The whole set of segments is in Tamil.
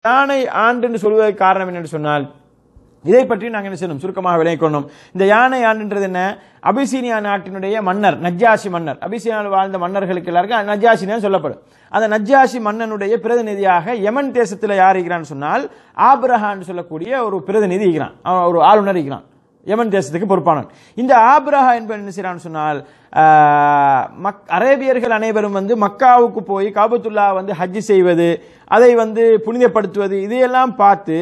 யானை ஆண்டுன்னு சொல்வதற்கு காரணம் என்னன்னு சொன்னால் இதை பற்றி நாங்கள் என்ன செய்யணும் சுருக்கமாக விளங்கிக் கொண்டோம் இந்த யானை ஆண்டுன்றது என்ன அபிசீனியா நாட்டினுடைய மன்னர் நஜ்ஜாசி மன்னர் அபிசீனியாவில் வாழ்ந்த மன்னர்களுக்கு எல்லாருக்கும் நஜ்ஜாசின்னு சொல்லப்படும் அந்த நஜ்ஜாசி மன்னனுடைய பிரதிநிதியாக யமன் தேசத்தில் யார் இருக்கிறான்னு சொன்னால் ஆப்ரஹான்னு சொல்லக்கூடிய ஒரு பிரதிநிதி இருக்கிறான் அவன் ஒரு ஆளுநர் இருக்கிறான் யமன் தேசத்துக்கு பொறுப்பானவன் இந்த ஆப்ரஹா என்பவன் என்ன செய்யறான்னு சொன்னால் ஆஹ், மக் அரேபியர்கள் அனைவரும் வந்து மக்காவுக்கு போய் காபத்துல்லா வந்து ஹஜ் செய்வது அதை வந்து புனிதப்படுத்துவது இதையெல்லாம் பார்த்து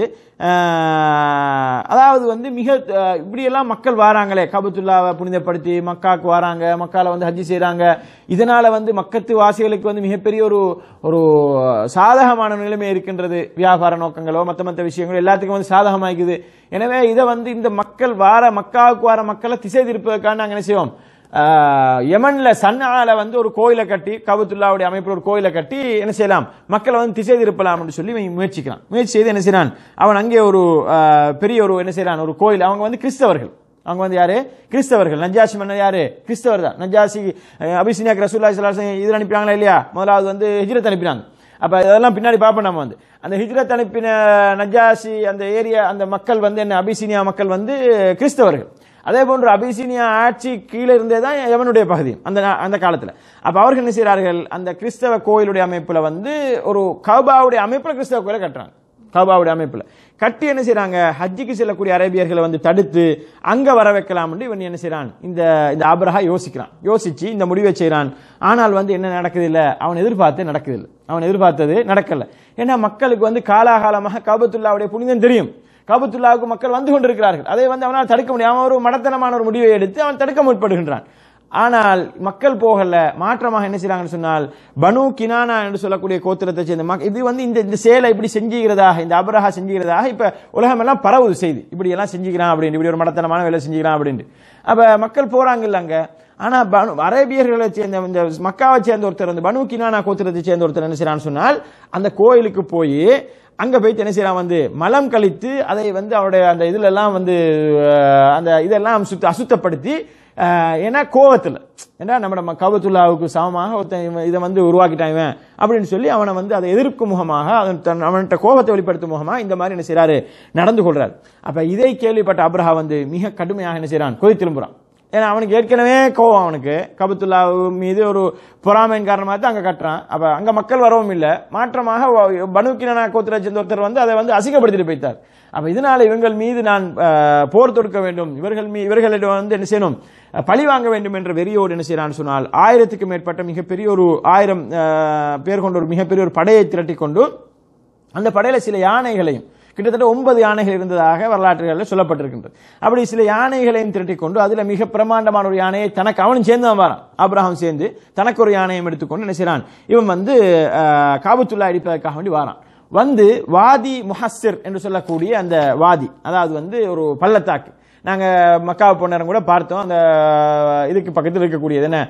ஆஹ், அதாவது வந்து மிக ஆஹ், இப்படியெல்லாம் மக்கள் வராங்களே காபத்துல்லாவை புனிதப்படுத்தி மக்காவுக்கு வராங்க மக்கால வந்து ஹஜ் செய்றாங்க இதனால வந்து மக்கத்து வாசிகளுக்கு வந்து மிகப்பெரிய ஒரு ஒரு சாதகமான நிலைமை இருக்கின்றது வியாபார நோக்கங்களோ மற்ற மற்ற விஷயங்களோ எல்லாத்துக்கும் வந்து சாதகமாக்குது எனவே இதை வந்து இந்த மக்கள் வார மக்காவுக்கு வர மக்களை திசை திருப்பதற்கான நாங்கள் என்ன செய்வோம் ஆஹ், யமன்ல சன்னால வந்து ஒரு கோயிலை கட்டி கபத்துல்லாவுடைய அமைப்பில் ஒரு கோயிலை கட்டி என்ன செய்யலாம் மக்களை வந்து திசை திருப்பலாம் என்று சொல்லி இவன் முயற்சிக்கிறான் முயற்சி செய்து என்ன செய்யறான் அவன் அங்கே ஒரு ஆஹ், பெரிய ஒரு என்ன செய்யறான் ஒரு கோயில் அவங்க வந்து கிறிஸ்தவர்கள் அவங்க வந்து யாரு கிறிஸ்தவர்கள் நஜாசி மன்னர் யாரு கிறிஸ்தவர் தான் நஜாசி அபிசினியாக்கு ரசூல்லா ஸல்லல்லாஹு அலைஹி இதில் அனுப்பினாங்களா இல்லையா முதலாவது வந்து ஹிஜ்ரத் அனுப்பினாங்க அப்ப இதெல்லாம் பின்னாடி பார்ப்போம் நம்ம வந்து அந்த ஹிஜ்ரத் அனுப்பின நஜாசி அந்த ஏரியா அந்த மக்கள் வந்து என்ன அபிசீனியா மக்கள் வந்து கிறிஸ்தவர்கள் அதே போன்று அபிசீனியா ஆட்சி கீழே இருந்தே தான் யமனுடைய பகுதி அந்த நா- அந்த காலத்துல அப்ப அவர்கள் என்ன செய்கிறார்கள் அந்த கிறிஸ்தவ கோயிலுடைய அமைப்புல வந்து ஒரு கபாவுடைய அமைப்புல கிறிஸ்தவ கோயிலை கட்டுறாங்க கபாவுடைய அமைப்புல கட்டி என்ன செய்றாங்க ஹஜ்ஜிக்கு செல்லக்கூடிய அரேபியர்களை வந்து தடுத்து அங்க வர வைக்கலாம் இவன் என்ன செய்றான் இந்த இந்த ஆபிரஹா யோசிக்கிறான் யோசிச்சு இந்த முடிவை செய்றான் ஆனால் வந்து என்ன நடக்குது இல்ல அவன் எதிர்பார்த்து நடக்குது இல்ல அவன் எதிர்பார்த்தது நடக்கல ஏன்னா மக்களுக்கு வந்து காலாகாலமாக காபத்துல்லாவுடைய புனிதம் தெரியும் காபத்துல்லாவுக்கு மக்கள் வந்து கொண்டிருக்கிறார்கள் அதை வந்து அவனால் தடுக்க முடியும் அவன் ஒரு மடத்தனமான ஒரு முடிவை எடுத்து அவன் தடுக்க முற்படுகின்றான் ஆனால் மக்கள் போகல மாற்றமாக என்ன செய்றாங்கன்னு சொன்னால் பனு கினானா என்று சொல்லக்கூடிய கோத்திரத்தை சேர்ந்த மக் இது வந்து இந்த இந்த செயலை இப்படி செஞ்சுகிறதாக இந்த அபரஹா செஞ்சுகிறதாக இப்ப உலகம் எல்லாம் பரவுது செய்தி இப்படி எல்லாம் செஞ்சுக்கிறான் அப்படின்னு இப்படி ஒரு மடத்தனமான வேலை செஞ்சுக்கிறான் அப்படின்ட்டு அப்ப மக்கள் போறாங்க இல்ல அங்க ஆனா பனு அரேபியர்களை சேர்ந்த இந்த மக்காவை சேர்ந்த ஒருத்தர் வந்து பனு கினானா கோத்திரத்தை சேர்ந்த ஒருத்தர் என்ன செய்றான்னு சொன்னால் அந்த கோயிலுக்கு போய் அங்க போயிட்டு என்ன செய்யறான் வந்து மலம் கழித்து அதை வந்து அவருடைய அந்த இதுல எல்லாம் வந்து அஹ், அந்த இதெல்லாம் சுத்த அசுத்தப்படுத்தி அஹ், ஏன்னா கோவத்துல ஏன்னா நம்ம கபத்துல்லாவுக்கு சமமாக ஒருத்தன் இவன் இதை வந்து உருவாக்கிட்டான் இவன் அப்படின்னு சொல்லி அவனை வந்து அதை எதிர்க்கும் முகமாக அவன் தன் அவன்கிட்ட கோபத்தை வெளிப்படுத்தும் முகமாக இந்த மாதிரி என்ன செய்றாரு நடந்து கொள்றாரு அப்ப இதை கேள்விப்பட்ட அப்ரஹா வந்து மிக கடுமையாக என்ன செய்றான் கொதி திரும்புறான் ஏன்னா அவனுக்கு ஏற்கனவே கோவம் அவனுக்கு கபத்துல்லா மீது ஒரு பொறாமையின் காரணமாக தான் அங்க கட்டுறான் அப்ப அங்க மக்கள் வரவும் இல்லை மாற்றமாக பனுக்கின கோத்திர சேர்ந்த ஒருத்தர் வந்து அதை வந்து அசிங்கப்படுத்திட்டு போய்த்தார் அப்ப இதனால இவங்கள் மீது நான் அஹ், போர் தொடுக்க வேண்டும் இவர்கள் மீ இவர்களிடம் வந்து என்ன செய்யணும் அஹ், பழி வாங்க வேண்டும் என்ற வெறியோடு என்ன செய்யறான்னு சொன்னால் ஆயிரத்துக்கு மேற்பட்ட மிகப்பெரிய ஒரு ஆயிரம் அஹ், பேர் கொண்ட ஒரு மிகப்பெரிய ஒரு படையை திரட்டி கொண்டு அந்த படையில சில யானைகளையும் கிட்டத்தட்ட ஒன்பது யானைகள் இருந்ததாக வரலாற்றுகளில் சொல்லப்பட்டிருக்கின்றது அப்படி சில யானைகளையும் திரட்டிக் கொண்டு அதுல மிக பிரமாண்டமான ஒரு யானையை தனக்கு அவனும் சேர்ந்து தான் வரான் ஆபிரகாம் சேர்ந்து தனக்கு ஒரு யானையும் எடுத்துக்கொண்டு என்ன செய்றான் இவன் வந்து அஹ், காபத்துல்லா அடிப்பதற்காக வேண்டி வாரான் வந்து வாதி முஹஸ்ஸிர் என்று சொல்லக்கூடிய அந்த வாதி அதாவது வந்து ஒரு பள்ளத்தாக்கு நாங்க மக்காவை போன நேரம் கூட பார்த்தோம் அந்த இதுக்கு பக்கத்தில் இருக்கக்கூடியது என்ன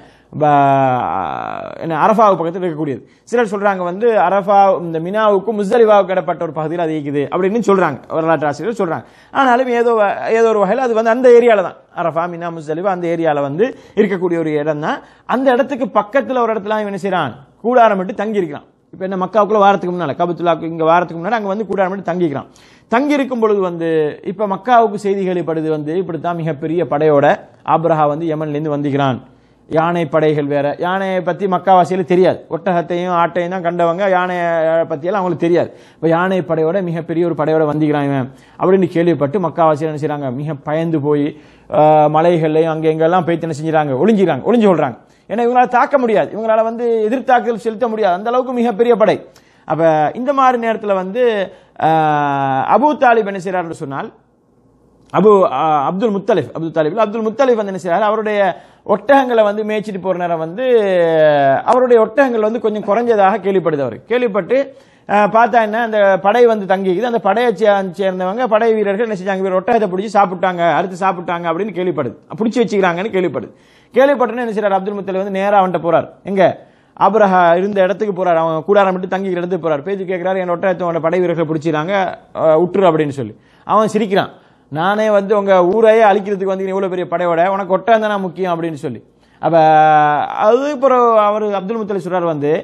ப- என்ன அரஃபாவுக்கு பக்கத்தில் இருக்கக்கூடியது சிலர் சொல்றாங்க வந்து அரஃபா இந்த மினாவுக்கும் முஸ்தலிஃபாவுக்கு இடப்பட்ட ஒரு பகுதியில் அது இருக்குது அப்படின்னு சொல்றாங்க வரலாற்று ஆசிரியர் சொல்றாங்க ஆனாலும் ஏதோ வ- ஏதோ ஒரு வகையில் அது வந்து அந்த ஏரியால தான் அரஃபா மினா முஸ்தலிஃபா அந்த ஏரியால வந்து இருக்கக்கூடிய ஒரு இடம் தான் அந்த இடத்துக்கு பக்கத்துல ஒரு இடத்துல அவன் என்ன செய்றான் கூடாரம் விட்டு தங்கி இருக்கிறான் இப்ப என்ன மக்காவுக்குள்ள வாரத்துக்கு முன்னால கபத்துல்லாக்கு இங்க வாரத்துக்கு முன்னாடி அங்க வந்து கூடாரம் விட்டு தங்கிக்கிறான் தங்கி இருக்கும் பொழுது வந்து இப்ப மக்காவுக்கு செய்தி கேள்விப்படுது வந்து இப்படித்தான் மிகப்பெரிய படையோட ஆப்ரஹா வந்து யமன்ல இருந்து வந்துகிறான் யானை படைகள் வேற யானையை பத்தி மக்காவாசியில தெரியாது ஒட்டகத்தையும் ஆட்டையும் தான் கண்டவங்க யானையை பத்தியெல்லாம் அவங்களுக்கு தெரியாது இப்ப யானை படையோட மிகப்பெரிய ஒரு படையோட வந்திக்கிறான் இவன் அப்படின்னு கேள்விப்பட்டு மக்காவாசியில் என்ன செய்றாங்க மிக பயந்து போய் ஆஹ், மலைகள்லையும் அங்க எங்கெல்லாம் போய் என்ன செஞ்சுறாங்க ஒளிஞ்சிறாங்க ஒளிஞ்சு கொள்றாங்க ஏன்னா இவங்களால தாக்க முடியாது இவங்களால வந்து எதிர்த்தாக்குதல் செலுத்த முடியாது அந்த அளவுக்கு மிகப்பெரிய படை அப்ப இந்த மாதிரி நேரத்துல வந்து ஆஹ், அபூ தாலிப் என்ன செய்றாருன்னு சொன்னால் அபு அஹ், அப்துல் முத்தலிஃப் அப்துல் தாலிப் அப்துல் முத்தலிஃப் வந்து என்ன செய்றாரு அவருடைய ஒட்டகங்களை வந்து மேய்ச்சிட்டு போற நேரம் வந்து அவருடைய ஒட்டகங்கள் வந்து கொஞ்சம் குறைஞ்சதாக கேள்விப்படுது அவர் கேள்விப்பட்டு அஹ், பார்த்தா என்ன அந்த படை வந்து தங்கிக்குது அந்த படையை சே- சேர்ந்தவங்க படை வீரர்கள் என்ன செஞ்சாங்க இவர் ஒட்டகத்தை பிடிச்சி சாப்பிட்டாங்க அறுத்து சாப்பிட்டாங்க அப்படின்னு கேள்விப்படுது பிடிச்சி வச்சுக்கிறாங்கன்னு கேள்விப்படுது கேள்விப்பட்டோன்னு என்ன செய்றாரு அப்துல் முத்தலிஃப் வந்து நேரா அவன்கிட்ட போறார் எங்க ஆபிரஹா இருந்த இடத்துக்கு போறாரு அவன் கூடாரம் விட்டு தங்கிக்கிற இடத்துக்கு போறாரு பேச்சு கேட்கிறாரு என் ஒட்டகத்தோட படை வீரர்களை பிடிச்சிறாங்க உற்றுரு அப்படின்னு சொல்லி அவன் சிரிக்கிறான் நானே வந்து உங்க ஊரையே அழிக்கிறதுக்கு வந்து இவ்வளவு பெரிய படையோட உனக்கு ஒட்டகம் தானே முக்கியம் அப்படின்னு சொல்லி அப்ப அது அப்புறம் அவர் அப்துல் முத்தலி சொல்றாரு வந்து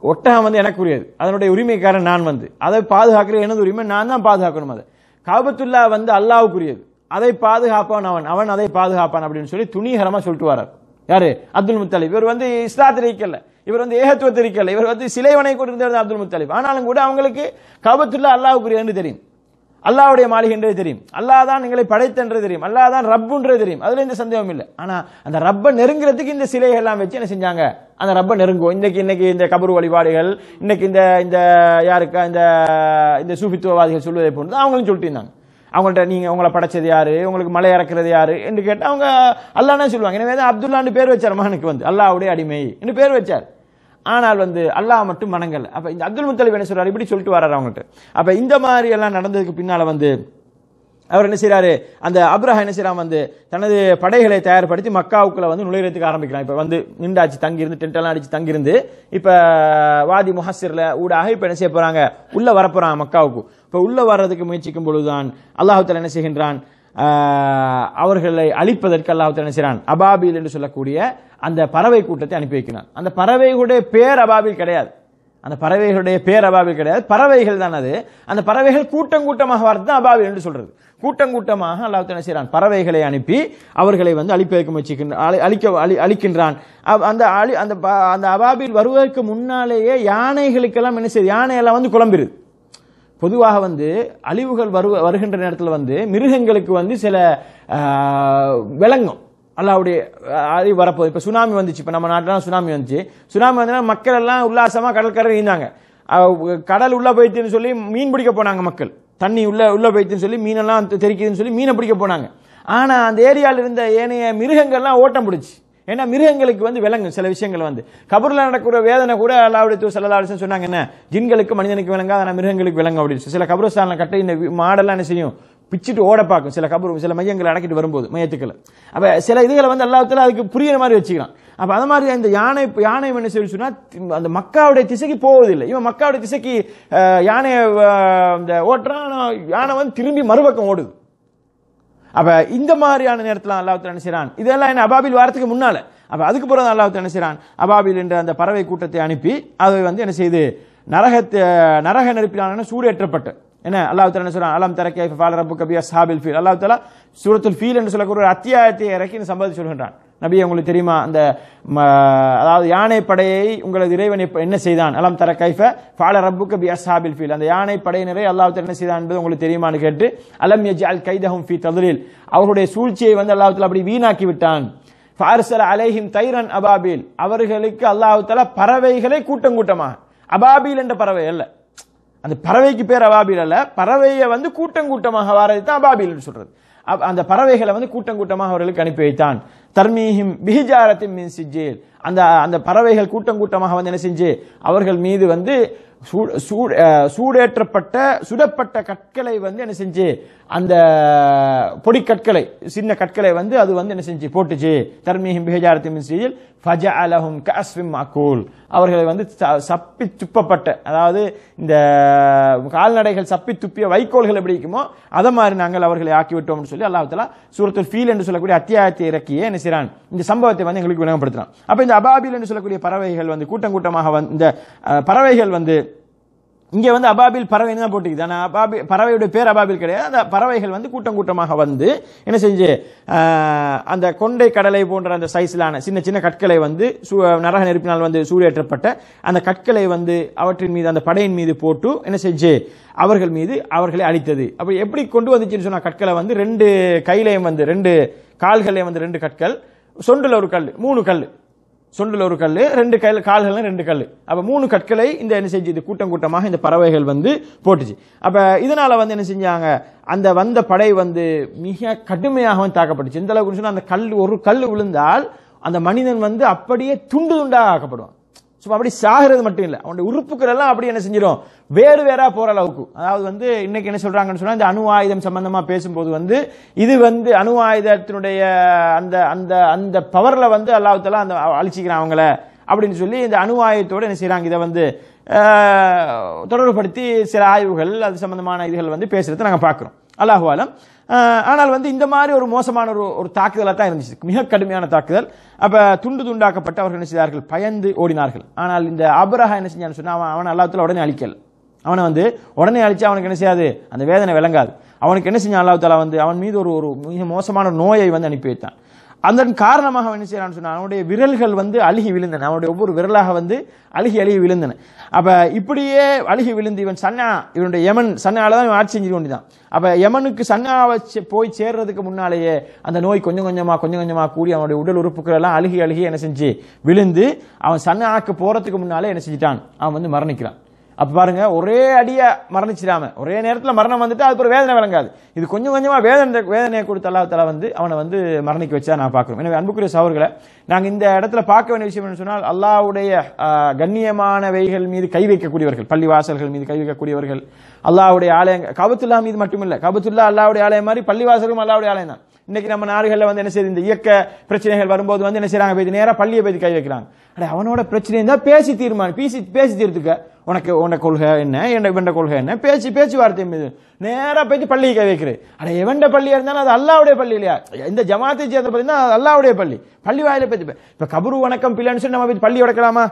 ஒட்டகம் வந்து எனக்குரியது அதனுடைய உரிமைக்காரன் நான் வந்து அதை பாதுகாக்கிற எனது உரிமை நான் தான் பாதுகாக்கணும் அதை காபத்துல்லா வந்து அல்லாவுக்குரியது அதை பாதுகாப்பான் அவன் அவன் அதை பாதுகாப்பான் அப்படின்னு சொல்லி துணிகரமா சொல்லிட்டு வரார் யாரு அப்துல் முத்தலிப் இவர் வந்து இஸ்லாத்தில் இருக்கல இவர் வந்து ஏகத்துவத்தில் இருக்கல இவர் வந்து சிலை வணங்கி கொண்டிருந்தவர் தான் அப்துல் முத்தலிப் ஆனாலும் கூட அவங்களுக்கு காபத்துல்லா அல்லாவுக்குரியன்னு தெரியும் அல்லாவுடைய மாளிகைன்றது தெரியும் அல்லாஹ் தான் எங்களை படைத்தன்றது தெரியும் அல்லாஹ் தான் ரப்புன்றது தெரியும் அதுல எந்த சந்தேகம் இல்லை ஆனா அந்த ரப்பை நெருங்குறதுக்கு இந்த சிலைகள் எல்லாம் வச்சு என்ன செஞ்சாங்க அந்த ரப்பை நெருங்குவோம் இன்னைக்கு இன்னைக்கு இந்த கபர் வழிபாடுகள் இன்னைக்கு இந்த இந்த யாருக்கா இந்த இந்த சூஃபித்துவவாதிகள் சொல்வதை போன்று அவங்களும் சொல்லிட்டு இருந்தாங்க அவங்கள்ட்ட நீங்க உங்களை படைச்சது யாரு உங்களுக்கு மலை இறக்குறது யாரு என்று கேட்டா அவங்க அல்லாஹ்னே சொல்லுவாங்க எனவே தான் அப்துல்லான்னு பேர் வச்சார் மகனுக்கு வந்து அல்லாஹ்வுடைய அடிமை என்று பேர் வச்சார் ஆனால் வந்து அல்லாஹ் மட்டும் மனங்கல் அப்ப இந்த அப்துல் முத்தலிப் என்ன சொல்றாரு இப்படி சொல்லிட்டு வர்றாரு அவங்கள்ட்ட அப்ப இந்த மாதிரி எல்லாம் நடந்ததுக்கு பின்னால வந்து அவர் என்ன செய்றாரு அந்த அப்ரஹா என்ன செய்றான் வந்து தனது படைகளை தயார்படுத்தி மக்காவுக்குள்ள வந்து நுழையறதுக்கு ஆரம்பிக்கிறான் இப்ப வந்து நின்றாச்சு தங்கியிருந்து டென்ட் எல்லாம் அடிச்சு தங்கியிருந்து இப்ப வாதி முஹஸ்ஸிர்ல ஊடாக இப்ப என்ன செய்ய போறாங்க உள்ள வரப்போறாங்க மக்காவுக்கு இப்ப உள்ள வர்றதுக்கு முயற்சிக்கும் பொழுதுதான் அல்லாஹ் தஆலா என்ன செய்கின்றான் ஆஹ், அவர்களை அழிப்பதற்கு அல்லாஹ் தஆலா என்ன செய்றான் அபாபில் என்று சொல்லக்கூடிய அந்த பறவை கூட்டத்தை அனுப்பி வைக்கிறான் அந்த பறவைகளுடைய பேர் அபாபில் கிடையாது அந்த பறவைகளுடைய பேர் அபாபில் கிடையாது பறவைகள் தான் அது அந்த பறவைகள் கூட்டம் கூட்டமாக வரது தான் அபாபில் என்று சொல்றது கூட்டம் கூட்டமாக அல்லாஹ் என்ன செய்றான் பறவைகளை அனுப்பி அவர்களை வந்து அழிப்பதற்கு முயற்சிக்கின்ற அழி- அழிக்க அழி- அழிக்கின்றான் அவ்- அந்த அழி அந்த ப- அந்த அபாபில் வருவதற்கு முன்னாலேயே யானைகளுக்கெல்லாம் என்ன செய்யுது யானையெல்லாம் வந்து குழம்பிருது பொதுவாக வந்து அழிவுகள் வரு வருகின்ற நேரத்தில் வந்து மிருகங்களுக்கு வந்து சில ஆஹ், விளங்கும் அல்லாவுடைய ஆஹ், அழிவு வரப்போகுது இப்போ சுனாமி வந்துச்சு இப்போ நம்ம நாட்டில் சுனாமி வந்துச்சு சுனாமி வந்ததுன்னா மக்கள் எல்லாம் உல்லாசமாக கடற்கரை இருந்தாங்க கடல் உள்ள போயிடுச்சுன்னு சொல்லி மீன் பிடிக்க போனாங்க மக்கள் தண்ணி உள்ள உள்ள போயிடுச்சுன்னு சொல்லி மீனெல்லாம் தெ- தெறிக்குதுன்னு சொல்லி மீனை பிடிக்க போனாங்க ஆனா அந்த ஏரியாவில் இருந்த ஏனைய மிருகங்கள்லாம் ஓட்டம் பிடிச்சு ஏன்னா மிருகங்களுக்கு வந்து விளங்கும் சில விஷயங்கள் வந்து கபூர்ல நடக்கிற வேதனை கூட அல்லாவுடைய தூ சல்லா அலிஸ்லாம் சொன்னாங்க என்ன ஜின்களுக்கு மனிதனுக்கு விளங்காத ஆனா மிருகங்களுக்கு விளங்கும் அப்படின்னு சொல்லி. சில கபரஸ்தான கட்ட இந்த வி- மாடெல்லாம் என்ன செய்யும் பிச்சுட்டு ஓட பார்க்கும் சில கபர் சில மையங்களை அடக்கிட்டு வரும்போது மையத்துக்களை அப்ப சில இதுகளை வந்து அல்லாஹ்தாலா அதுக்கு புரியுற மாதிரி வச்சுக்கலாம் அப்ப அது மாதிரி அந்த யானை யானை என்ன சொல்லி சொன்னா தி- அந்த மக்காவுடைய திசைக்கு போவதில்லை இவன் மக்காவுடைய திசைக்கு அஹ், யானையை அஹ், இந்த ஓட்டுறான் ஆனா யானை வந்து திரும்பி மறுபக்கம் ஓடுது அப்ப இந்த மாதிரியான நேரத்தில் அல்லாஹ் என்ன செய்றான் இதெல்லாம் என்ன அபாபில் வாரத்துக்கு முன்னால அப்ப அதுக்கு பிறகு அல்லாஹ் என்ன செய்றான் அபாபில் என்ற அந்த பறவை கூட்டத்தை அனுப்பி அதை வந்து என்ன செய்து நரகத்தை நரக நெருப்பிலான சூடேற்றப்பட்ட என்ன அல்லாஹ் தஆலா என்ன சொல்றான் அலம் தரக்கை ஃபால ரப்பு கபியா சாபில் ஃபீல் அல்லாஹ் தஆலா சூரத்துல் ஃபீல் என்று சொல்லக்கூடிய ஒரு அத்தியாயத்தை இறக்கி இந்த சம்பவத்தை சொல்கின்றான் நபி உங்களுக்கு தெரியுமா அந்த ம, அதாவது யானை படையை உங்களது இறைவன் எப்ப- என்ன செய்தான் அலம் தர கைஃப ஃபால ரப்புக்க பி அஸ்ஹாபில் ஃபீல் அந்த யானை படையினரை அல்லாஹ் தஆலா என்ன செய்தான் என்பது உங்களுக்கு தெரியுமான்னு கேட்டு அலம் யஜ்அல் கைதஹும் ஃபீ தத்லீல் அவர்களுடைய சூழ்ச்சியை வந்து அல்லாஹ் தஆலா அப்படி வீணாக்கி விட்டான் ஃபார்சல அலைஹிம் தைரன் அபாபில் அவர்களுக்கு அல்லாஹ் தஆலா பறவைகளை கூட்டம் கூட்டமாக அபாபில் என்ற பறவை அல்ல அந்த பறவைக்கு பேர் அபாபில் அல்ல பறவையை வந்து கூட்டம் கூட்டமாக வாரது தான் அபாபில் என்று சொல்றது அப்ப அந்த பறவைகளை வந்து கூட்டம் கூட்டமாக அவர்களுக்கு அனுப்பி வைத்தான் தர்மீஹிம் பிஹிஜாரத்தின் மின் சிஜேல் அந்த அந்த பறவைகள் கூட்டம் கூட்டமாக வந்து என்ன செஞ்சு அவர்கள் மீது வந்து சூ- சூ- அஹ், சூடேற்றப்பட்ட சுடப்பட்ட கற்களை வந்து என்ன செஞ்சு அந்த பொடி கற்களை சின்ன கற்களை வந்து அது வந்து என்ன செஞ்சு போட்டுச்சு தர்மீஹிம் பிஹிஜாரத்தின் மின் சிஜேல் ஃபஜஅலஹும் கஸ்விம் மக்கூல் அவர்களை வந்து ச- சப்பி துப்பப்பட்ட அதாவது இந்த கால்நடைகள் சப்பி துப்பிய வைக்கோல்கள் எப்படி இருக்குமோ அதை மாதிரி நாங்கள் அவர்களை ஆக்கிவிட்டோம்னு சொல்லி அல்லாஹ் தஆலா சூரத்துல் ஃபீல் என்று சொல்லக்கூடிய அத்தியாயத்தை இறக்கிய என்ன செய்றான் இந்த சம்பவத்தை வந்து எங்களுக்கு விளங்கப்படுத்துறான் அப்ப இந்த அபாபில் என்று சொல்லக்கூடிய பறவைகள் வந்து கூட்டம் கூட்டமாக வந்து இந்த அஹ், பறவைகள் வந்து இங்க வந்து அபாபில் பறவை தான் போட்டுக்குது ஆனா அபாபி பறவையுடைய பேர் அபாபில் கிடையாது அந்த பறவைகள் வந்து கூட்டம் கூட்டமாக வந்து என்ன செஞ்சு ஆஹ், அந்த கொண்டை கடலை போன்ற அந்த சைஸ்லான சின்ன சின்ன கற்களை வந்து சூ- நரக நெருப்பினால் வந்து சூடேற்றப்பட்ட அந்த கற்களை வந்து அவற்றின் மீது அந்த படையின் மீது போட்டு என்ன செஞ்சு அவர்கள் மீது அவர்களை அழித்தது அப்ப எப்படி கொண்டு வந்துச்சுன்னு சொன்னா கற்களை வந்து ரெண்டு கையிலையும் வந்து ரெண்டு கால்களையும் வந்து ரெண்டு கற்கள் சொண்டுல ஒரு கல் மூணு கல் சொண்டுல ஒரு கல் ரெண்டு கையில் கால்கள் ரெண்டு கல் அப்ப மூணு கற்களை இந்த என்ன செஞ்சு கூட்டம் கூட்டமாக இந்த பறவைகள் வந்து போட்டுச்சு அப்ப இதனால வந்து என்ன செஞ்சாங்க அந்த வந்த படை வந்து மிக கடுமையாக வந்து தாக்கப்பட்டுச்சு எந்த அளவுக்கு சொன்னா அந்த கல் ஒரு கல் விழுந்தால் அந்த மனிதன் வந்து அப்படியே துண்டு துண்டாக ஆக்கப்படுவான் சும்மா அப்படி சாகிறது மட்டும் இல்லை அவனுடைய உறுப்புகள் எல்லாம் அப்படி என்ன செஞ்சிடும் வேறு வேறா போற அளவுக்கு அதாவது வந்து இன்னைக்கு என்ன சொல்றாங்கன்னு சொன்னா இந்த அணு ஆயுதம் சம்பந்தமா பேசும்போது வந்து இது வந்து அணு ஆயுதத்தினுடைய அந்த அந்த அந்த பவர்ல வந்து அல்லாஹ்தாலா அந்த அழிச்சிக்கிறான் அவங்கள அப்படின்னு சொல்லி இந்த அணு ஆயுதத்தோட என்ன செய்றாங்க இதை வந்து ஆஹ், தொடர்புபடுத்தி சில ஆய்வுகள் அது சம்பந்தமான இதுகள் வந்து பேசுறதை நாங்க பார்க்கிறோம் அல்லாஹு ஆலம் அஹ், ஆனால் வந்து இந்த மாதிரி ஒரு மோசமான ஒரு ஒரு தாக்குதலாக தான் இருந்துச்சு மிக கடுமையான தாக்குதல் அப்ப துண்டு துண்டாக்கப்பட்டு அவர்கள் என்ன செய்தார்கள் பயந்து ஓடினார்கள் ஆனால் இந்த அபரஹா என்ன செஞ்சான்னு சொன்னா அவன் அவன் அல்லாஹ்தாலா உடனே அழிக்கல அவனை வந்து உடனே அழிச்சு அவனுக்கு என்ன செய்யாது அந்த வேதனை விளங்காது அவனுக்கு என்ன செஞ்சான் அல்லாஹ் தாலா வந்து அவன் மீது ஒரு ஒரு மிக மோசமான நோயை வந்து அனுப்பி வைத்தான் அதன் காரணமாக அவன் என்ன செய்யறான்னு சொன்னா அவனுடைய விரல்கள் வந்து அழுகி விழுந்தன அவனுடைய ஒவ்வொரு விரலாக வந்து அழுகி அழுகி விழுந்தன அப்ப இப்படியே அழுகி விழுந்து இவன் சன்னா இவனுடைய யமன் சன்னால தான் இவன் ஆட்சி செஞ்சு கொண்டுதான் அப்ப யமனுக்கு சன்னாவை செ- போய் சேர்றதுக்கு முன்னாலேயே அந்த நோய் கொஞ்சம் கொஞ்சமா கொஞ்சம் கொஞ்சமா கூடி அவனுடைய உடல் உறுப்புகள் எல்லாம் அழுகி அழுகி என்ன செஞ்சு விழுந்து அவன் சன்னாக்கு போறதுக்கு முன்னாலே என்ன செஞ்சிட்டான் அவன் வந்து மரணிக்கிறான் அப்ப பாருங்க ஒரே அடியா மரணிச்சிடாம ஒரே நேரத்துல மரணம் வந்துட்டு அது ஒரு வேதனை விளங்காது இது கொஞ்சம் கொஞ்சமா வேதனை வேதனையை கொடுத்த அல்லாஹ் தஆலா வந்து அவனை வந்து மரணிக்க வச்சா நான் பார்க்கிறோம் எனவே அன்புக்குரிய சகோதரர்களை நாங்க இந்த இடத்துல பார்க்க வேண்டிய விஷயம் என்ன சொன்னால் அல்லாஹ்வுடைய ஆஹ், கண்ணியமானவைகள் மீது கை வைக்கக்கூடியவர்கள் பள்ளிவாசல்கள் மீது கை வைக்கக்கூடியவர்கள் அல்லாஹ்வுடைய ஆலயங்கள் கபத்துல்லா மீது மட்டுமில்ல கபத்துல்லா அல்லாஹ்வுடைய ஆலயம் மாதிரி பள்ளிவாசலும் அல்லாஹ்வுடைய ஆலயம் தான் இன்னைக்கு நம்ம நாடுகளில் வந்து என்ன செய்யுது இந்த இயக்க பிரச்சனைகள் வரும்போது வந்து என்ன செய்றாங்க போய் நேரா பள்ளியை போய் கை வைக்கிறாங்க அட அவனோட பிரச்சனை இருந்தா பேசி தீர்மானம் பேசி பேசி தீர்த்துக்க உனக்கு உன்ன கொள்கை என்ன என்ன இவண்ட கொள்கை என்ன பேச்சு பேச்சுவார்த்தை மீது நேரா போயிட்டு பள்ளியை கை வைக்கிறது அட எவண்ட பள்ளியா இருந்தாலும் அது அல்லாவுடைய பள்ளி இல்லையா இந்த ஜமாத்தை சேர்ந்த பார்த்தீங்கன்னா அது அல்லாவுடைய பள்ளி பள்ளி வாயில போய் இப்ப கபரு வணக்கம் பிள்ளைன்னு சொல்லி நம்ம போய் பள்ளி உடைக்கலாமா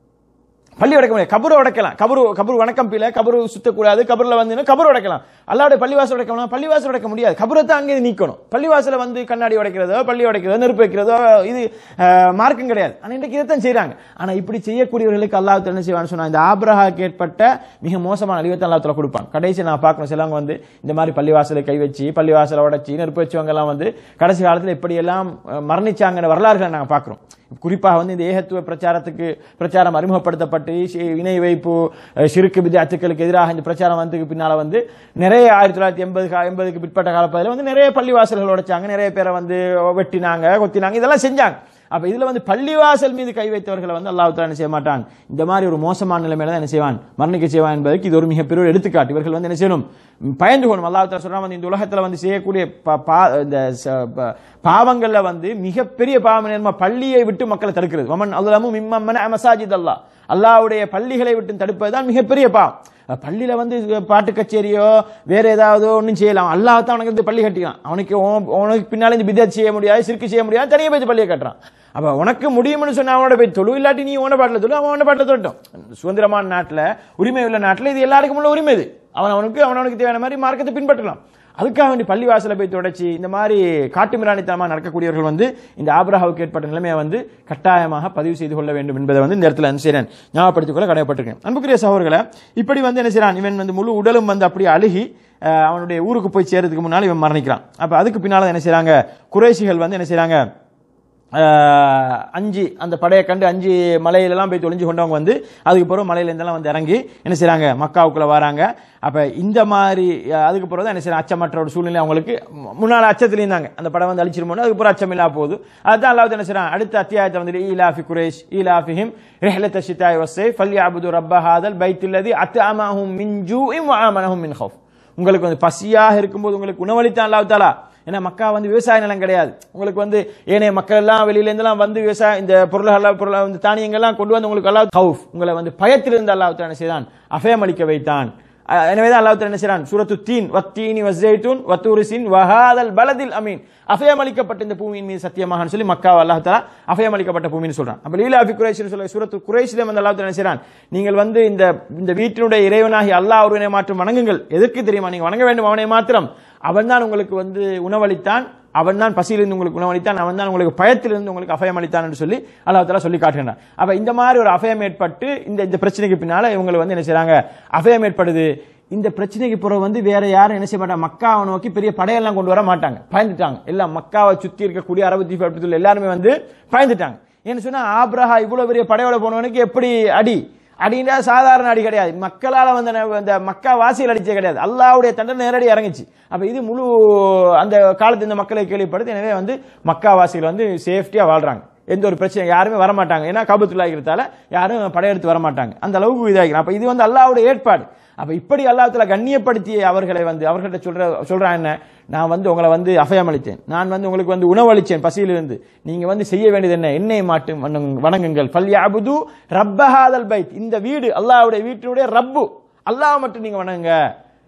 பள்ளி உடைக்க முடியாது கபரு உடைக்கலாம் கபரு கபரு வணக்கம் பிள்ளை கபரு சுத்தக்கூடாது கபருல வந்து கபரு உடைக்கலாம் அல்லாவுடைய பள்ளிவாசல் உடைக்கலாம் பள்ளிவாசல் உடைக்க முடியாது கபரை தான் அங்கே நீக்கணும் பள்ளிவாசல வந்து கண்ணாடி உடைக்கிறதோ பள்ளி உடைக்கிறதோ நெருப்பு வைக்கிறதோ இது அஹ், மார்க்கம் கிடையாது ஆனா இன்றைக்கு இதைத்தான் செய்றாங்க ஆனா இப்படி செய்யக்கூடியவர்களுக்கு அல்லாஹ் என்ன செய்வான்னு சொன்னா இந்த ஆபிரஹாக்கு ஏற்பட்ட மிக மோசமான அழிவத்தை அல்லாஹ் தஆலா கொடுப்பான் கடைசி நான் பார்க்கணும் சிலவங்க வந்து இந்த மாதிரி பள்ளிவாசலை கை வச்சு பள்ளிவாசலை உடைச்சி நெருப்பு வச்சவங்க எல்லாம் வந்து கடைசி காலத்துல இப்படி எல்லாம் அஹ், மரணிச்சாங்கன்ற வரலாறுகளை நாங்க பார்க்கிறோம் குறிப்பாக வந்து இந்த ஏகத்துவ பிரச்சாரத்துக்கு பிரச்சாரம் அறிமுகப்படுத்தப்பட்டு ஷி- இணை வைப்பு அஹ், ஷிருக்கு வித்யாத்துக்களுக்கு எதிராக இந்த பிரச்சாரம் வந்ததுக்கு பின்னால வந்து நிறைய ஆயிரத்தி தொள்ளாயிரத்தி எண்பது எண்பதுக்கு பிற்பட்ட காலப்பகுதியில் வந்து நிறைய பள்ளிவாசல்கள் உடைச்சாங்க நிறைய பேரை வந்து வெட்டினாங்க கொத்தினாங்க இதெல்லாம் செஞ்சாங்க அப்ப இதுல வந்து பள்ளிவாசல் மீது கை வைத்தவர்களை வந்து அல்லாஹ் தஆலா என்ன செய்ய மாட்டான் இந்த மாதிரி ஒரு மோசமான நிலைமையில தான் என்ன செய்வான் மரணிக்க செய்வான் என்பதற்கு இது ஒரு மிகப்பெரிய ஒரு எடுத்துக்காட்டு இவர்கள் வந்து என்ன செய்யணும் ம், பயந்து கொள்ளும் அல்லாஹ் தஆலா சொல்றான் வந்து இந்த உலகத்துல வந்து செய்யக்கூடிய பா- பா- இந்த ச- ப- பாவங்கள்ல வந்து மிகப்பெரிய பாவம் என்ன பள்ளியை விட்டு மக்களை தடுக்கிறது வமன் அல்லாமும் இம்மன் மசாஜித் அல்லாஹ் அல்லாஹ்வுடைய பள்ளிகளை விட்டு தடுப்பதுதான் மிகப்பெரிய பாவம் அஹ் பள்ளியில வந்து பாட்டு கச்சேரியோ வேற ஏதாவது ஒன்றும் செய்யலாம் அல்லாஹ் தான் அவனுக்கு வந்து பள்ளி கட்டிக்கலாம் அவனுக்கு உன்- உனக்கு பின்னால இந்த பிதத் செய்ய முடியாது சிறுக்கு செய்ய முடியாது தனியாக போய் பள்ளியை கட்டுறான் அப்ப உனக்கு முடியும்னு சொன்னா அவனோட போய் தொழு இல்லாட்டி நீ உன பாட்டில் தொழு அவன் அவன பாட்டில் தொட்டும் சுதந்திரமான நாட்டுல உரிமை உள்ள நாட்டுல இது எல்லாருக்கும் உள்ள உரிமை இது அவன் அவனுக்கு அவனவனுக்கு தேவையான மாதிரி மார்க்கத்தை பின்பற்றலாம் அதுக்காக வேண்டி பள்ளிவாசலை போய் தொடச்சி இந்த மாதிரி காட்டுமிராணித்தனமாக நடக்கக்கூடியவர்கள் வந்து இந்த ஆபிரஹாவுக்கு ஏற்பட்ட நிலைமையை வந்து கட்டாயமாக பதிவு செய்து கொள்ள வேண்டும் என்பதை வந்து இந்த இடத்துல என்ன செய்றேன் ஞாபகப்படுத்திக் கொள்ள கடமைப்பட்டிருக்கேன் அன்புக்குரிய சகோதரர்களை இப்படி வந்து என்ன செய்றான் இவன் வந்து முழு உடலும் வந்து அப்படியே அழுகி அஹ், அவனுடைய ஊருக்கு போய் சேர்றதுக்கு முன்னால் இவன் மரணிக்கிறான் அப்ப அதுக்கு பின்னால என்ன செய்றாங்க குறைஷிகள் வந்து என்ன செய்றாங்க ஆஹ் அஞ்சு அந்த படையை கண்டு அஞ்சு மலையிலலாம் போய் தொலைஞ்சு கொண்டவங்க வந்து அதுக்கு பிறகு மலையில இருந்தெல்லாம் வந்து இறங்கி என்ன செய்றாங்க மக்காவுக்குள்ள வராங்க அப்ப இந்த மாதிரி அஹ், அதுக்கு பிறகு தான் என்ன செய்யறாங்க அச்சமற்ற ஒரு சூழ்நிலை அவங்களுக்கு மு- முன்னால அச்சத்துல இருந்தாங்க அந்த படம் வந்து அழிச்சிருமோன்னு அதுக்கு பிறகு அச்சம் இல்லா போகுது அதுதான் அல்லாஹ் என்ன செய்றான் அடுத்த அத்தியாயத்தை வந்துட்டு ஈலாஃபி குரேஷ் ஈலாஃபிஹிம் ரிஹ்லத ஷிதாய் வஸ்ஸை ஃபல்யஅபுது ரப்ப ஹாதல் பைத்துல்லதி அத்அமஹும் மின் ஜூஇம் வஆமனஹும் மின் ஹௌஃப் உங்களுக்கு வந்து பசியாக இருக்கும்போது உங்களுக்கு உணவளித்தான் அல்லாஹ் தாலா ஏன்னா மக்கா வந்து விவசாய நிலம் கிடையாது உங்களுக்கு வந்து ஏனைய மக்கள் எல்லாம் வெளியில இருந்தெல்லாம் வந்து விவசாய இந்த பொருள்கள் பொருளை வந்து தானியங்கள்லாம் கொண்டு வந்து உங்களுக்கு அல்லாஹ் ஹவுஃப் உங்களை வந்து பயத்திலிருந்து அல்லாஹ் தாலா என்ன செய்தான் அபயம் அளிக்க வைத்தான் அஹ் எனவேதான் அல்லாஹ் தாலா என்ன செய்றான் சூரத்து தீன் வத்தீனி வஸ்ஸைத்துன் வத்தூரிசின் வஹாதல் பலதில் அமீன் அபயம் அளிக்கப்பட்ட இந்த பூமியின் மீது சத்தியமாக சொல்லி மக்காவை அல்லாஹ் தாலா அபயம் அளிக்கப்பட்ட பூமின்னு சொல்றான் அப்ப லீலாஃபி குறைஷ் சொல்ல சூரத்து குறைஷிலே வந்து அல்லாஹ் தாலா என்ன செய்றான் நீங்கள் வந்து இந்த இந்த வீட்டினுடைய இறைவனாகி அல்லாஹ் ஒருவனை மாற்றும் வணங்குங்கள் எதற்கு தெரியுமா நீங்க வணங்க வேண்டும் அவனை மாத்திரம் அவன்தான் உங்களுக்கு வந்து உணவளித்தான் அவன் தான் பசியிலிருந்து உங்களுக்கு உணவளித்தான் அவன் தான் உங்களுக்கு பயத்திலிருந்து உங்களுக்கு அபயம் அளித்தான் என்று சொல்லி அல்லாஹ் தஆலா சொல்லி காட்டுகிறான் அப்ப இந்த மாதிரி ஒரு அபயம் ஏற்பட்டு இந்த இந்த பிரச்சனைக்கு பின்னால இவங்க வந்து என்ன செய்றாங்க அபயம் ஏற்படுது இந்த பிரச்சனைக்கு பிறகு வந்து வேற யாரும் என்ன செய்ய மாட்டாங்க மக்காவை நோக்கி பெரிய படையெல்லாம் கொண்டு வர மாட்டாங்க பயந்துட்டாங்க எல்லாம் மக்காவை சுத்தி இருக்கக்கூடிய அரபு தீபத்தில் எல்லாருமே வந்து பயந்துட்டாங்க ஏன்னு சொன்னா ஆப்ரஹா இவ்வளவு பெரிய படையோட போனவனுக்கு எப்படி அடி அடின்னா சாதாரண அடி கிடையாது மக்களால வந்து ந- இந்த மக்கா வாசிகள் அடிச்சே கிடையாது அல்லாஹ்வுடைய தண்டனை நேரடி இறங்குச்சு அப்ப இது முழு அந்த காலத்து இந்த மக்களை கேள்விப்படுது எனவே வந்து மக்கா வாசிகள் வந்து சேஃப்டியா வாழ்றாங்க எந்த ஒரு பிரச்சனை யாருமே வர மாட்டாங்க ஏன்னா காபத்துல்லா இருக்கிறதால யாரும் படையெடுத்து வர மாட்டாங்க அந்த அளவுக்கு இதாகிறோம் அப்ப இது வந்து அல்லாஹ்வுடைய ஏற்பாடு அப்ப இப்படி அல்லாஹ்வுல கண்ணியப்படுத்திய அவர்களை வந்து அவர்கள்ட்ட சொல்ற சொல்றான் என்ன நான் வந்து உங்களை வந்து அபயம் அளித்தேன் நான் வந்து உங்களுக்கு வந்து உணவளித்தேன் பசியிலிருந்து நீங்க வந்து செய்ய வேண்டியது என்ன என்னை மாட்டும் வணங்கு- வணங்குங்கள் ஃபல்யஅபுது ரப்பஹாதல் பைத் இந்த வீடு அல்லாஹ்வுடைய வீட்டினுடைய ரப்பு அல்லாஹ் மட்டும் நீங்க வணங்குங்க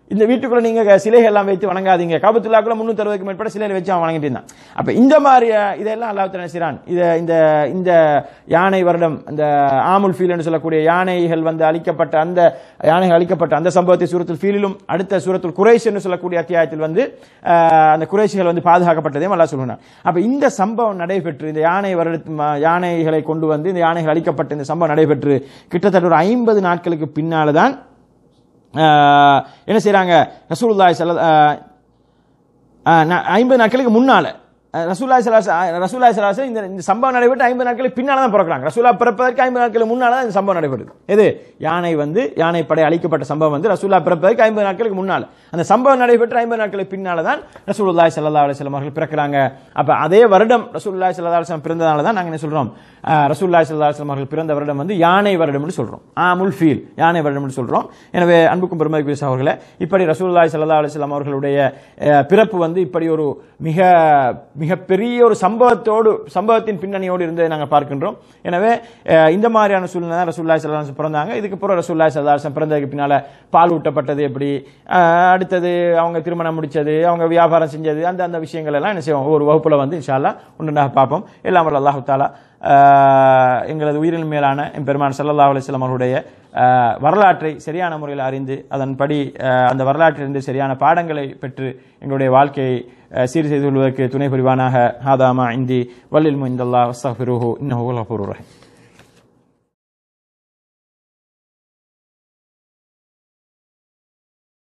இந்த வீட்டுக்குள்ள நீங்க க- சிலைகள் எல்லாம் வைத்து வணங்காதீங்க காபத்துல்லாக்குள்ள முன்னூத்தி அறுபதுக்கு மேற்பட்ட சிலைகளை வச்சு அவன் வணங்கிட்டு இருந்தான் அப்ப இந்த மாதிரி அஹ், இதெல்லாம் அல்லாஹ் தஆலா செய்றான் இத இந்த இந்த யானை வருடம் அந்த ஆமுல் ஃபீல் என்று சொல்லக்கூடிய யானைகள் வந்து அழிக்கப்பட்ட அந்த யானைகள் அழிக்கப்பட்ட அந்த சம்பவத்தை சூரத்துல் ஃபீலிலும் அடுத்த சூரத்துல் குறைஷ் என்று சொல்லக்கூடிய அத்தியாயத்தில் வந்து அஹ், அந்த குறைஷிகள் வந்து பாதுகாக்கப்பட்டதையும் அல்லாஹ் சொல்லுறான் அப்ப இந்த சம்பவம் நடைபெற்று இந்த யானை வருடத்து ம- யானைகளை கொண்டு வந்து இந்த யானைகள் அழிக்கப்பட்ட இந்த சம்பவம் நடைபெற்று கிட்டத்தட்ட ஒரு ஐம்பது நாட்களுக்கு பின்னால தான் ஆஹ், என்ன செய்றாங்க ரசூலுல்லாஹி ஸல்லல்லாஹு ஆஹ், ஆஹ், நா- ஐம்பது நாட்களுக்கு முன்னால அஹ், ரசூலுல்லாஹி ஸல்லல்லாஹு அலைஹி- ரசூலுல்லாஹி ஸல்லல்லாஹு அலைஹி இந்த இந்த சம்பவம் நடைபெற்று ஐம்பது நாட்களுக்கு பின்னால தான் பிறக்கிறாங்க ரசூலா பிறப்பதற்கு ஐம்பது நாட்களுக்கு முன்னால தான் இந்த சம்பவம் நடைபெறுது எது யானை வந்து யானை படை அழிக்கப்பட்ட சம்பவம் வந்து ரசூலா பிறப்பதற்கு ஐம்பது நாட்களுக்கு முன்னால அந்த சம்பவம் நடைபெற்று ஐம்பது நாட்களுக்கு பின்னால தான் ரசூலுல்லாஹி ஸல்லல்லாஹு அலைஹி வஸல்லம் அவர்கள் பிறக்கிறாங்க அப்ப அதே வருடம் ரசூலுல்லாஹி ஸல்லல்லாஹு அலைஹி வஸல்லம் பிறந்ததால தான் நாங்க என்ன சொல்றோம் அஹ், ரசூலுல்லாஹி ஸல்லல்லாஹு அலைஹி வஸல்லம் அவர்கள் பிறந்த வருடம் வந்து யானை வருடம் என்று சொல்றோம் ஆமுல் ஃபீல் யானை வருடம் என்று சொல்றோம் எனவே அன்புக்கும் பெருமதிக்குரிய சகோதரர்களே இப்படி ரசூலுல்லாஹி ஸல்லல்லாஹு அலைஹி வஸல்லம் அவர்களுடைய அஹ், பிறப்பு வந்து இப்படி ஒரு மிக மிகப்பெரிய ஒரு சம்பவத்தோடு சம்பவத்தின் பின்னணியோடு இருந்ததை நாங்கள் பார்க்கின்றோம் எனவே அஹ், இந்த மாதிரியான சூழ்நிலை தான் ரசூலுல்லாஹி ஸல்லல்லாஹு அலைஹி வஸல்லம் பிறந்தாங்க இதுக்கு பிறகு ரசூலுல்லாஹி ஸல்லல்லாஹு அலைஹி வஸல்லம் பிறந்ததுக்கு பின்னால பால் ஊட்டப்பட்டது எப்படி அஹ், அடுத்தது அவங்க திருமணம் முடிச்சது அவங்க வியாபாரம் செஞ்சது அந்த அந்த விஷயங்கள் எல்லாம் என்ன செய்வோம் ஒரு வகுப்புல வந்து இன்ஷா அல்லாஹ் ஒன்றாக பார்ப்போம் எல்லாம் வல்ல அல்லாஹ் தாலா ஆஹ், எங்களது உயிரின் மேலான என் பெருமான் ஸல்லல்லாஹு அலைஹி வஸல்லம் அவருடைய ஆஹ், வரலாற்றை சரியான முறையில் அறிந்து அதன்படி ஆஹ், அந்த வரலாற்றிலிருந்து சரியான பாடங்களை பெற்று எங்களுடைய வாழ்க்கையை ஆஹ், சீர் செய்து கொள்வதற்கு துணை புரிவானாக ஹாதாமா இந்தி வல்லில் முந்தல்லா வஸ்தஃபிருஹு இன்னஹு கஃபூருர் ரஹீம்